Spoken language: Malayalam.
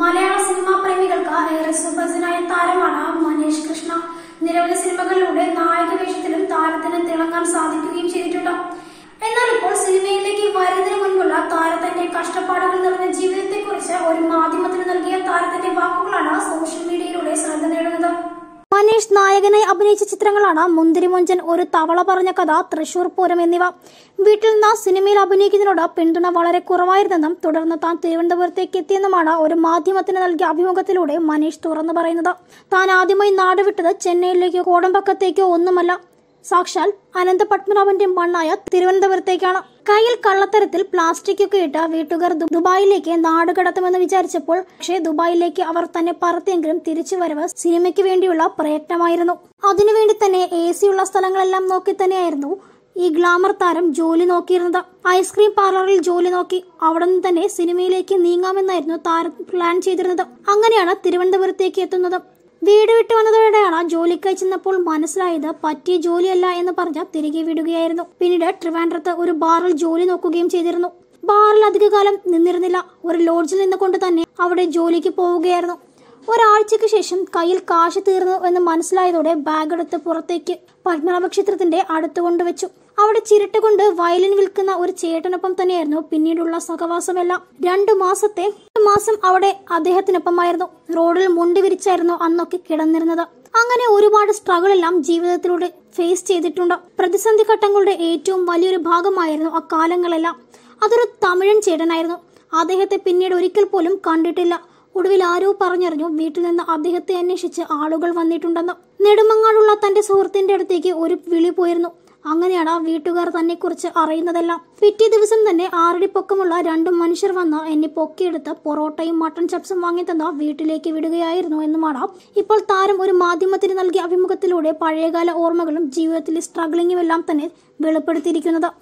മലയാള സിനിമാ പ്രേമികൾക്ക് ഏറെ സുപരിചിതനായ താരമാണ് മനീഷ് കൃഷ്ണ നിരവധി സിനിമകളിലൂടെ നായക വേഷത്തിലും താരത്തിന് തിളങ്ങാൻ സാധിക്കുകയും ചെയ്തിട്ടുണ്ട് എന്നാൽ ഇപ്പോൾ സിനിമയിലേക്ക് വരുന്നതിന് മുൻപുള്ള താരത്തിന്റെ കഷ്ടപ്പാടുകൾ നിറഞ്ഞ ജീവിതത്തെക്കുറിച്ച് ഒരു മാധ്യമത്തിന് നൽകിയ താരത്തിന്റെ വാക്കുകളാണ് സോഷ്യൽ മീഡിയയിലൂടെ ശ്രദ്ധ നേടുന്നത് മനീഷ് നായകനായി അഭിനയിച്ച ചിത്രങ്ങളാണ് മുന്തിരിമൊഞ്ചൻ ഒരു തവള പറഞ്ഞ കഥ തൃശൂർ പൂരം എന്നിവ വീട്ടിൽ നിന്ന് സിനിമയിൽ അഭിനയിക്കുന്നതിനോട് പിന്തുണ വളരെ കുറവായിരുന്നെന്നും തുടർന്ന് താൻ തിരുവനന്തപുരത്തേക്ക് എത്തിയെന്നുമാണ് ഒരു മാധ്യമത്തിന് നൽകിയ അഭിമുഖത്തിലൂടെ മനീഷ് തുറന്നു പറയുന്നത് താൻ ആദ്യമായി നാടുവിട്ടത് ചെന്നൈയിലേക്കോ കോടമ്പക്കത്തേക്കോ ഒന്നുമല്ല സാക്ഷാൽ അനന്ത പത്മനാഭന്റെ മണ്ണായ തിരുവനന്തപുരത്തേക്കാണ് കയ്യിൽ കള്ളത്തരത്തിൽ പ്ലാസ്റ്റിക് ഒക്കെ ഇട്ട് വീട്ടുകാർ ദു- ദുബായിലേക്ക് നാട് കടത്തുമെന്ന് വിചാരിച്ചപ്പോൾ പക്ഷേ ദുബായിലേക്ക് അവർ തന്നെ പറത്തിയെങ്കിലും തിരിച്ചു വരവ് സിനിമയ്ക്ക് വേണ്ടിയുള്ള പ്രയത്നമായിരുന്നു അതിനുവേണ്ടി തന്നെ എ ഉള്ള സ്ഥലങ്ങളെല്ലാം നോക്കി തന്നെയായിരുന്നു ഈ ഗ്ലാമർ താരം ജോലി നോക്കിയിരുന്നത് ഐസ്ക്രീം പാർലറിൽ ജോലി നോക്കി അവിടെ നിന്ന് തന്നെ സിനിമയിലേക്ക് നീങ്ങാമെന്നായിരുന്നു താരം പ്ലാൻ ചെയ്തിരുന്നത് അങ്ങനെയാണ് തിരുവനന്തപുരത്തേക്ക് എത്തുന്നത് വീട് വിട്ടു വന്നതോടെയാണ് ജോലിക്കായി ചെന്നപ്പോൾ മനസ്സിലായത് പറ്റിയ ജോലിയല്ല എന്ന് പറഞ്ഞ് തിരികെ വിടുകയായിരുന്നു പിന്നീട് ട്രിവാൻഡ്രത്ത് ഒരു ബാറിൽ ജോലി നോക്കുകയും ചെയ്തിരുന്നു ബാറിൽ അധികകാലം നിന്നിരുന്നില്ല ഒരു ലോഡ്ജിൽ നിന്നുകൊണ്ട് തന്നെ അവിടെ ജോലിക്ക് പോവുകയായിരുന്നു ഒരാഴ്ചയ്ക്ക് ശേഷം കയ്യിൽ കാശ് തീർന്നു എന്ന് മനസ്സിലായതോടെ ബാഗ് എടുത്ത് പുറത്തേക്ക് പത്മനാഭ ക്ഷേത്രത്തിന്റെ അടുത്ത് കൊണ്ടുവച്ചു അവിടെ ചിരട്ട കൊണ്ട് വയലിൻ വിൽക്കുന്ന ഒരു ചേട്ടനൊപ്പം തന്നെയായിരുന്നു പിന്നീടുള്ള സഹവാസമെല്ലാം രണ്ടു മാസത്തെ ഒരു മാസം അവിടെ അദ്ദേഹത്തിനൊപ്പമായിരുന്നു റോഡിൽ മുണ്ടി വിരിച്ചായിരുന്നു അന്നൊക്കെ കിടന്നിരുന്നത് അങ്ങനെ ഒരുപാട് സ്ട്രഗിൾ എല്ലാം ജീവിതത്തിലൂടെ ഫേസ് ചെയ്തിട്ടുണ്ട് പ്രതിസന്ധി ഘട്ടങ്ങളുടെ ഏറ്റവും വലിയൊരു ഭാഗമായിരുന്നു അക്കാലങ്ങളെല്ലാം അതൊരു തമിഴൻ ചേട്ടനായിരുന്നു അദ്ദേഹത്തെ പിന്നീട് ഒരിക്കൽ പോലും കണ്ടിട്ടില്ല ഒടുവിൽ ആരോ പറഞ്ഞറിഞ്ഞു വീട്ടിൽ നിന്ന് അദ്ദേഹത്തെ അന്വേഷിച്ച് ആളുകൾ വന്നിട്ടുണ്ടെന്ന് നെടുമങ്ങാടുള്ള തന്റെ സുഹൃത്തിന്റെ അടുത്തേക്ക് ഒരു വിളി പോയിരുന്നു അങ്ങനെയാണ് ആ വീട്ടുകാർ തന്നെ കുറിച്ച് അറിയുന്നതെല്ലാം പിറ്റേ ദിവസം തന്നെ ആറടി പൊക്കമുള്ള രണ്ട് മനുഷ്യർ വന്ന് എന്നെ പൊക്കിയെടുത്ത് പൊറോട്ടയും മട്ടൺ ചപ്സും വാങ്ങി തന്ന വീട്ടിലേക്ക് വിടുകയായിരുന്നു എന്നുമാണ് ഇപ്പോൾ താരം ഒരു മാധ്യമത്തിന് നൽകിയ അഭിമുഖത്തിലൂടെ പഴയകാല ഓർമ്മകളും ജീവിതത്തിലെ സ്ട്രഗ്ലിങ്ങും എല്ലാം തന്നെ വെളിപ്പെടുത്തിയിരിക്കുന്നത്